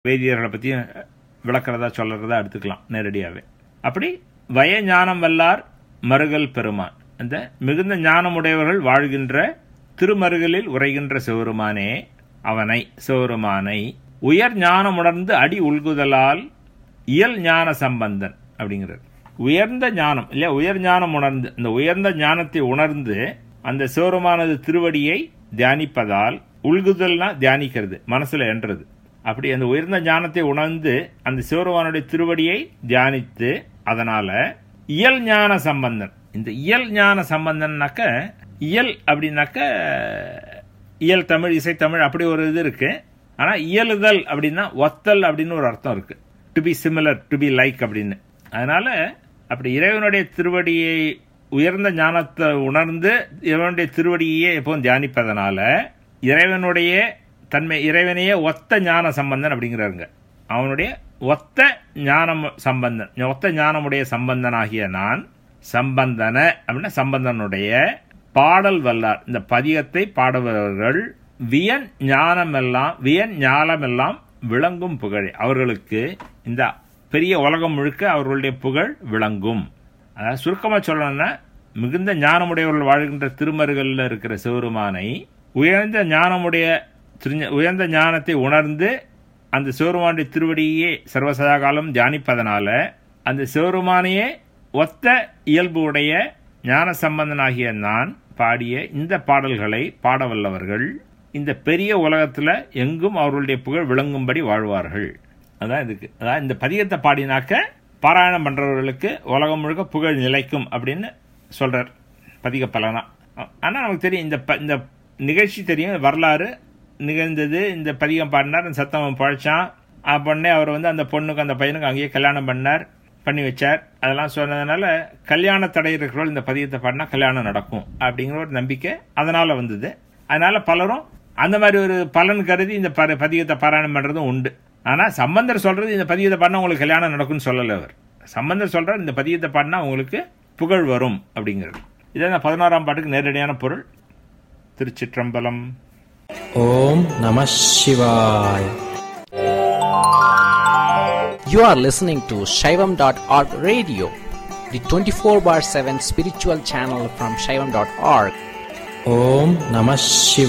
வேதியர்களை பற்றியும் விளக்குறதா சொல்றதா எடுத்துக்கலாம் நேரடியாகவே அப்படி வய ஞானம் வல்லார் மருகல் பெருமான் அந்த மிகுந்த ஞானமுடையவர்கள் வாழ்கின்ற திருமருகலில் உரைகின்ற சிவருமானே அவனை சிவருமானை உயர் ஞானம் உணர்ந்து அடி உள்குதலால் இயல் ஞான சம்பந்தன் அப்படிங்கிறது உயர்ந்த ஞானம் இல்லையா உயர் ஞானம் உணர்ந்து அந்த உயர்ந்த ஞானத்தை உணர்ந்து அந்த சிவருமானது திருவடியை தியானிப்பதால் உள்குதல்னா தியானிக்கிறது மனசுல என்றது அப்படி அந்த உயர்ந்த ஞானத்தை உணர்ந்து அந்த சிவருமானுடைய திருவடியை தியானித்து அதனால இயல் ஞான சம்பந்தன் இந்த இயல் ஞான சம்பந்தன்னாக்க இயல் அப்படின்னாக்க இயல் தமிழ் இசை தமிழ் அப்படி ஒரு இது இருக்கு ஆனா இயலுதல் அப்படின்னா ஒத்தல் அப்படின்னு ஒரு அர்த்தம் இருக்கு to be similar to be like அப்படின்னு அதனால அப்படி இறைவனுடைய திருவடியை உயர்ந்த ஞானத்தை உணர்ந்து இறைவனுடைய திருவடியே எப்போதும் தியானிப்பதனால இறைவனுடைய தன்மை இறைவனையே ஒத்த ஞான சம்பந்தன் அப்படிங்கிறாருங்க அவனுடைய ஒத்த ஞானம் சம்பந்தன் ஒத்த ஞானமுடைய சம்பந்தனாகிய நான் சம்பந்தன அப்படின்னா சம்பந்தனுடைய பாடல் வல்லார் இந்த பதிகத்தை பாடுபவர்கள் வியன் ஞானமெல்லாம் வியன் ஞானமெல்லாம் விளங்கும் புகழ் அவர்களுக்கு இந்த பெரிய உலகம் முழுக்க அவர்களுடைய புகழ் விளங்கும் அதாவது சுருக்கமாக சொல்லணும்னா மிகுந்த ஞானமுடையவர்கள் வாழ்கின்ற திருமருகளில் இருக்கிற சிவருமானை உயர்ந்த ஞானமுடைய உயர்ந்த ஞானத்தை உணர்ந்து அந்த சிவருமானுடைய திருவடியே சர்வசதா காலம் தியானிப்பதனால அந்த சிவருமானையே ஒத்த இயல்பு உடைய ஞான சம்பந்தனாகிய நான் பாடிய இந்த பாடல்களை பாடவல்லவர்கள் இந்த பெரிய உலகத்தில் எங்கும் அவர்களுடைய புகழ் விளங்கும்படி வாழ்வார்கள் அதான் இதுக்கு அதான் இந்த பதிகத்தை பாடினாக்க பாராயணம் பண்றவர்களுக்கு உலகம் முழுக்க புகழ் நிலைக்கும் அப்படின்னு சொல்றார் பதிக பலனா ஆனால் நமக்கு தெரியும் இந்த இந்த நிகழ்ச்சி தெரியும் வரலாறு நிகழ்ந்தது இந்த பதிகம் பாடினார் அந்த சத்தம் பழைச்சான் பொண்ணே அவர் வந்து அந்த பொண்ணுக்கு அந்த பையனுக்கு அங்கேயே கல்யாணம் பண்ணார் பண்ணி வச்சார் அதெல்லாம் சொன்னதுனால கல்யாண தடை இருக்கிறவர்கள் இந்த பதியத்தை பாடினா கல்யாணம் நடக்கும் அப்படிங்கிற ஒரு நம்பிக்கை அதனால வந்தது அதனால பலரும் அந்த மாதிரி ஒரு பலன் கருதி இந்த பதிகத்தை பாராயணம் பண்றதும் உண்டு ஆனா சம்பந்தர் சொல்றது இந்த பதியத்தை பாடினா உங்களுக்கு கல்யாணம் நடக்கும்னு சொல்லல அவர் சம்பந்தர் சொல்றார் இந்த பதியத்தை பாடினா உங்களுக்கு புகழ் வரும் அப்படிங்கிறது இதான் பதினோராம் பாட்டுக்கு நேரடியான பொருள் திருச்சிற்றம்பலம் ஓம் நம சிவாய் You are listening to Shaivam.org radio, the 24 bar 7 spiritual channel from Shaivam.org. ஓம் நம சிவாய்